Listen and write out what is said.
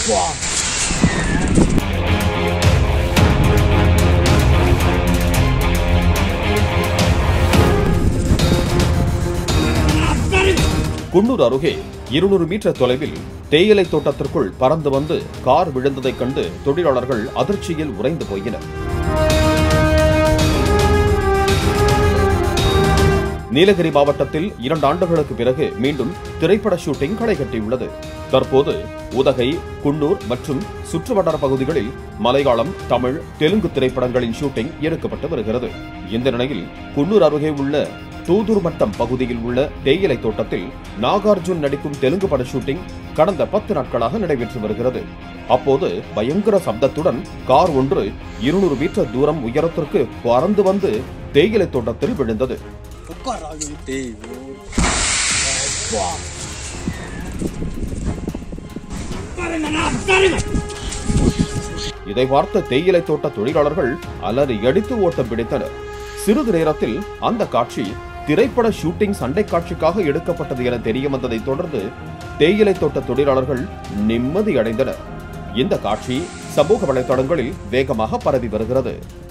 குன்னூர் அருகே இருநூறு மீட்டர் தொலைவில் தேயிலை தோட்டத்திற்குள் பறந்து வந்து கார் விழுந்ததைக் கண்டு தொழிலாளர்கள் அதிர்ச்சியில் உறைந்து போயினர் நீலகிரி மாவட்டத்தில் இரண்டு ஆண்டுகளுக்கு பிறகு மீண்டும் திரைப்பட ஷூட்டிங் களை கட்டியுள்ளது தற்போது உதகை குன்னூர் மற்றும் சுற்றுவட்டார பகுதிகளில் மலையாளம் தமிழ் தெலுங்கு திரைப்படங்களின் ஷூட்டிங் எடுக்கப்பட்டு வருகிறது இந்த நிலையில் குன்னூர் அருகே உள்ள தூதூர் மட்டம் பகுதியில் உள்ள தேயிலை தோட்டத்தில் நாகார்ஜுன் நடிக்கும் தெலுங்கு பட ஷூட்டிங் கடந்த பத்து நாட்களாக நடைபெற்று வருகிறது அப்போது பயங்கர சப்தத்துடன் கார் ஒன்று இருநூறு மீட்டர் தூரம் உயரத்திற்கு பறந்து வந்து தேயிலை தோட்டத்தில் விழுந்தது இதை பார்த்த தேயிலை தோட்ட தொழிலாளர்கள் அலறி அடித்து ஓட்டம் பிடித்தனர் சிறிது நேரத்தில் அந்த காட்சி திரைப்பட ஷூட்டிங் சண்டை காட்சிக்காக எடுக்கப்பட்டது என தெரிய வந்ததை தொடர்ந்து தேயிலை தோட்ட தொழிலாளர்கள் நிம்மதி அடைந்தனர் இந்த காட்சி சமூக வலைதளங்களில் வேகமாக பரவி வருகிறது